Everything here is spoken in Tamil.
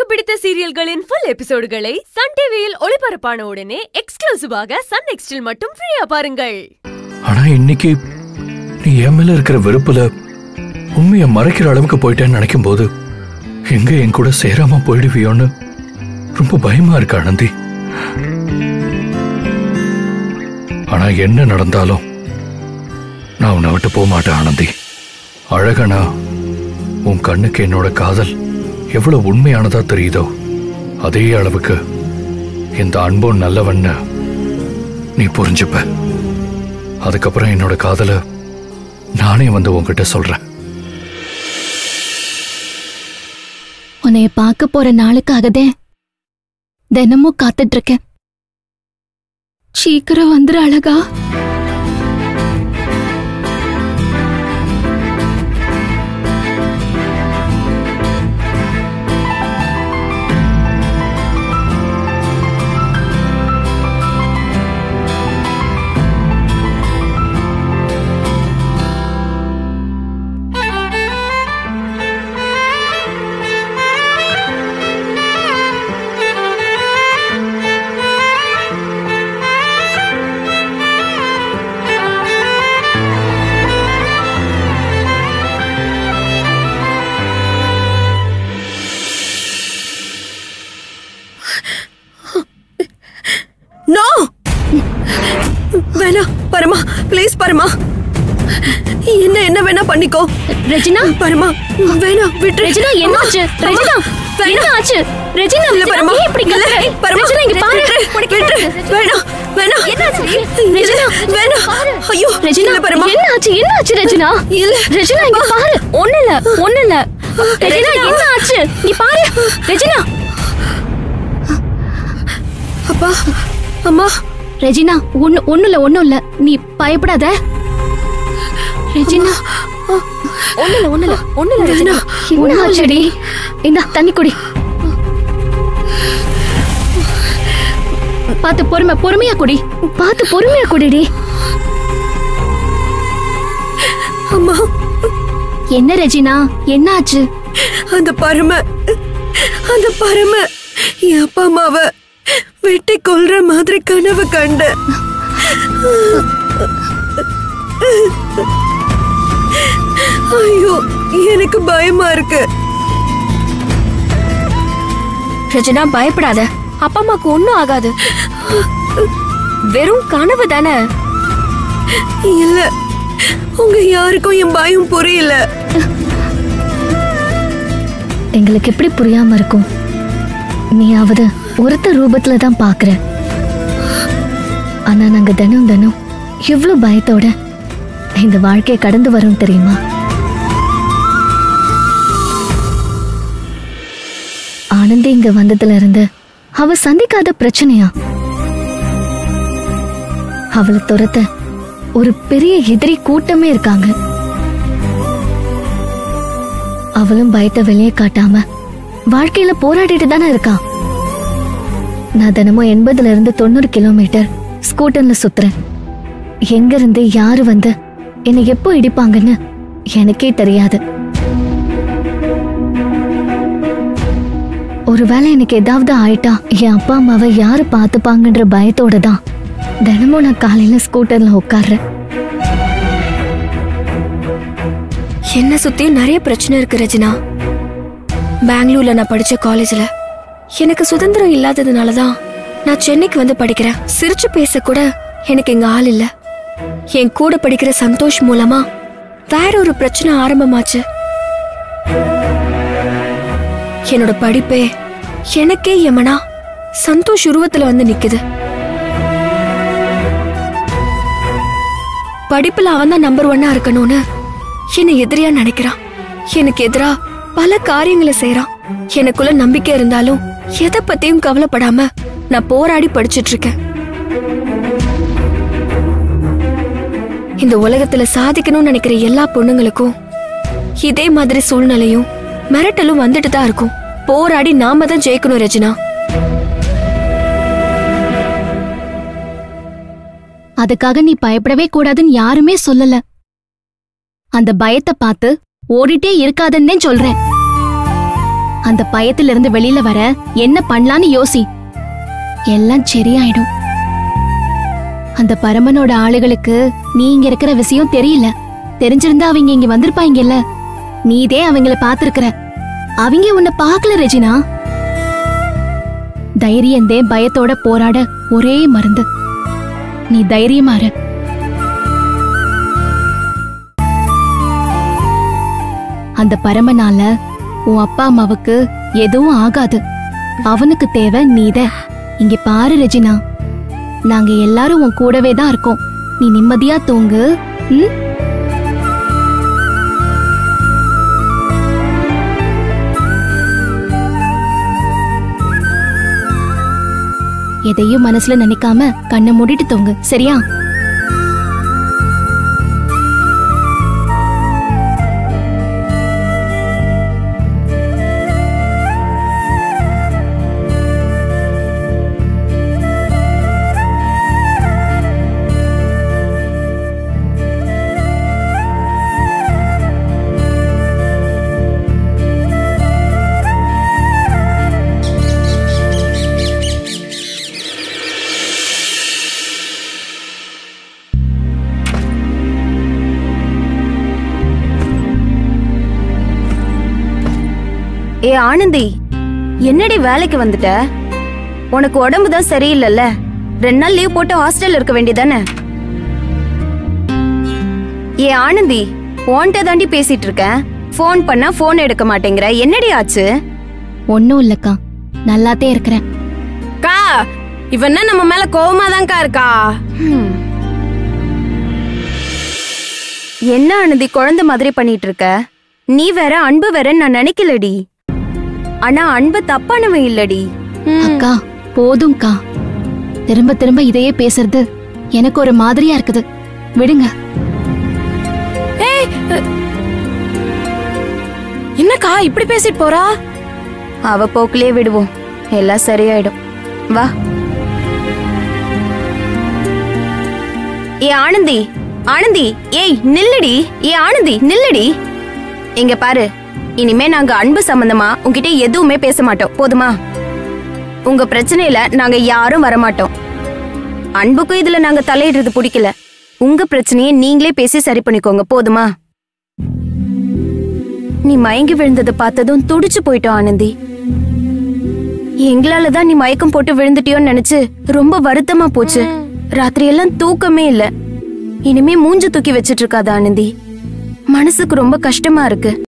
பிடித்த சீரியல்களின் ஃபுல் எபிசோடுகளை சன் டிவியில் ஒளிபரப்பான உடனே எக்ஸ்க்ளூசிவாக சன் நெக்ஸ்டில் மட்டும் ஃப்ரீயா பாருங்கள் ஆனா இன்னைக்கு நீ என் மேல இருக்கிற வெறுப்புல உண்மையை மறைக்கிற அளவுக்கு போயிட்டேன்னு நினைக்கும் போது எங்க என் கூட சேராம போயிடுவியோன்னு ரொம்ப பயமா இருக்கு ஆனந்தி ஆனா என்ன நடந்தாலும் நான் உன்னை விட்டு போக மாட்டேன் ஆனந்தி அழகனா உன் கண்ணுக்கு என்னோட காதல் எவ்வளவு உண்மையானதா தெரியுதோ அதே அளவுக்கு இந்த அன்பும் நல்லவன்னு நீ புரிஞ்சுப்ப அதுக்கப்புறம் என்னோட காதல நானே வந்து உன்கிட்ட சொல்றேன் உன்னைய பார்க்க போற நாளுக்காகதே தினமும் காத்துட்டு இருக்கேன் சீக்கிரம் வந்துரு அழகா நோ வேணா பரமா ப்ளீஸ் பரமா என்ன என்ன வேணா பண்ணிக்கோ ரெஜினா பரமா வேணா விட்டு ரெஜினா என்னாச்சு ரெஜினா என்ன ஆச்சு ரெஜினா இல்ல பரமா நீ இப்படி இல்ல, கத்துற? பரமா ரெஜினா இங்க பாரு விட்டு, விட்டு, வேணா வேணா என்னாச்சு ரெஜினா வேணா ஐயோ ரெஜினா இல்ல பரமா என்ன ஆச்சு என்ன ஆச்சு ரெஜினா இல்ல ரெஜினா இங்க பாரு ஒண்ணு இல்ல ஒண்ணு இல்ல ரெஜினா என்ன ஆச்சு நீ பாரு ரெஜினா அப்பா அம்மா ரெஜினா ஒண்ணு ஒண்ணு இல்ல ஒண்ணும் இல்ல நீ பயப்படாத ரெஜினா ஒண்ணு இல்ல ஒண்ணு இல்ல ஒண்ணு இல்ல ரெஜினா என்ன ஆச்சுடி இந்தா தண்ணி குடி பாத்து பொறுமை பொறுமையா குடி பாத்து பொறுமையா குடிடி அம்மா என்ன ரெஜினா என்ன ஆச்சு அந்த பரம அந்த பரம என் அப்பா அம்மாவ வெட்டி கொல்ற மாதிரி கனவு கண்ட ஐயோ எனக்கு பயமா இருக்கு ரஜனா பயப்படாத அப்பா அம்மாக்கு ஒண்ணும் ஆகாது வெறும் கனவு தானே இல்ல உங்க யாருக்கும் என் பயம் புரியல எங்களுக்கு எப்படி புரியாம இருக்கும் நீயாவது ஒருத்த ரூபத்துல தான் பாக்குற ஆனா நாங்க தினம் தினம் எவ்வளவு பயத்தோட இந்த வாழ்க்கையை கடந்து வரோம் தெரியுமா ஆனந்தி இங்க வந்ததுல இருந்து அவ சந்திக்காத பிரச்சனையா அவளை துரத்த ஒரு பெரிய எதிரி கூட்டமே இருக்காங்க அவளும் பயத்தை வெளியே காட்டாம வாழ்க்கையில போராடிட்டு தானே இருக்கா நான் தினமும் எண்பதுல இருந்து தொண்ணூறு கிலோமீட்டர் ஸ்கூட்டர்ல சுத்துறேன் எங்க இருந்து யாரு வந்து என்னை எப்போ இடிப்பாங்கன்னு எனக்கே தெரியாது ஒருவேளை எனக்கு ஏதாவது ஆயிட்டா என் அப்பா அம்மாவை யாரு பாத்துப்பாங்கன்ற பயத்தோட தான் தினமும் நான் காலையில ஸ்கூட்டர்ல உட்கார்றேன் என்ன சுத்தி நிறைய பிரச்சனை இருக்கு ரஜினா பெங்களூர்ல நான் படிச்ச காலேஜ்ல எனக்கு சுதந்திரம் இல்லாததுனால தான் நான் சென்னைக்கு வந்து படிக்கிறேன் சிரிச்சு பேச கூட எனக்கு இங்க ஆள் இல்ல என் கூட படிக்கிற சந்தோஷ் மூலமா வேற ஒரு பிரச்சனை ஆரம்பமாச்சு என்னோட படிப்பே எனக்கே எமனா சந்தோஷ் உருவத்துல வந்து நிக்குது படிப்புல அவன் தான் நம்பர் ஒன்னா இருக்கணும்னு என்னை எதிரியா நினைக்கிறான் எனக்கு எதிரா பல காரியங்களை செய்றான் எனக்குள்ள நம்பிக்கை இருந்தாலும் எதை பத்தியும் கவலைப்படாம நான் போராடி படிச்சிட்டு இருக்கேன் இந்த உலகத்துல சாதிக்கணும்னு நினைக்கிற எல்லா பொண்ணுங்களுக்கும் இதே மாதிரி சூழ்நிலையும் மிரட்டலும் வந்துட்டு தான் இருக்கும் போராடி நாம தான் ஜெயிக்கணும் ரஜினா அதுக்காக நீ பயப்படவே கூடாதுன்னு யாருமே சொல்லல அந்த பயத்தை பார்த்து ஓடிட்டே இருக்காதன்னே சொல்றேன் அந்த பயத்துல இருந்து வெளியில வர என்ன பண்ணலான்னு யோசி எல்லாம் சரியாயிடும் அந்த பரமனோட ஆளுகளுக்கு நீ இங்க இருக்கிற விஷயம் தெரியல தெரிஞ்சிருந்தா அவங்க இங்க வந்திருப்பாங்கல்ல நீதே அவங்கள பாத்திருக்கிற அவங்க உன்னை பார்க்கல ரெஜினா தைரியந்தே பயத்தோட போராட ஒரே மருந்து நீ தைரியமா இரு அந்த பரமனால உன் அப்பா அம்மாவுக்கு எதுவும் ஆகாது அவனுக்கு தேவை நீத இங்க பாரு ரெஜினா நாங்க எல்லாரும் உன் கூடவே தான் இருக்கோம் நீ நிம்மதியா தூங்கு ம்? எதையும் மனசுல நினைக்காம கண்ணை மூடிட்டு தூங்கு சரியா ஏ ஆனந்தி என்னடி வேலைக்கு வந்துட்ட உனக்கு உடம்பு தான் சரியில்லைல்ல ரெண்டு நாள் லீவ் போட்டு ஹாஸ்டல்ல இருக்க வேண்டியதானே ஏ ஆனந்தி உன்கிட்ட தாண்டி பேசிட்டு இருக்கேன் ஃபோன் பண்ணா ஃபோன் எடுக்க மாட்டேங்கிற என்னடி ஆச்சு ஒன்னும் இல்லக்கா நல்லாத்தே இருக்கிறேன் கா இவன்னா நம்ம மேல கோவமா தான்க்கா இருக்கா ஹம். என்ன ஆனந்தி குழந்தை மாதிரி பண்ணிட்டு இருக்க நீ வேற அன்பு வேறன்னு நான் நினைக்கலடி ஆனா அன்பு தப்பானவன் இல்லடி அக்கா போதும்க்கா திரும்ப திரும்ப இதையே பேசுறது எனக்கு ஒரு மாதிரியா இருக்குது விடுங்க என்னக்கா இப்படி பேசிட்டு போறா அவ போக்கிலே விடுவோம் எல்லாம் சரியாயிடும் வா ஏ ஆனந்தி ஆனந்தி ஏய் நில்லுடி ஏ ஆனந்தி நில்லுடி இங்க பாரு இனிமே நாங்க அன்பு சம்பந்தமா உன்கிட்ட எதுவுமே பேச மாட்டோம் போதுமா உங்க பிரச்சனையில நாங்க யாரும் வரமாட்டோம் அன்புக்கும் இதுல நாங்க தலையிடுறது பிடிக்கல உங்க பிரச்சனையை நீங்களே பேசி சரி பண்ணிக்கோங்க போதுமா நீ மயங்கி விழுந்ததை பார்த்ததும் துடிச்சு போயிட்டோம் ஆனந்தி எங்களால தான் நீ மயக்கம் போட்டு விழுந்துட்டியோன்னு நினைச்சு ரொம்ப வருத்தமா போச்சு ராத்திரி எல்லாம் தூக்கமே இல்ல இனிமே மூஞ்ச தூக்கி வச்சிட்டு இருக்காத ஆனந்தி மனசுக்கு ரொம்ப கஷ்டமா இருக்கு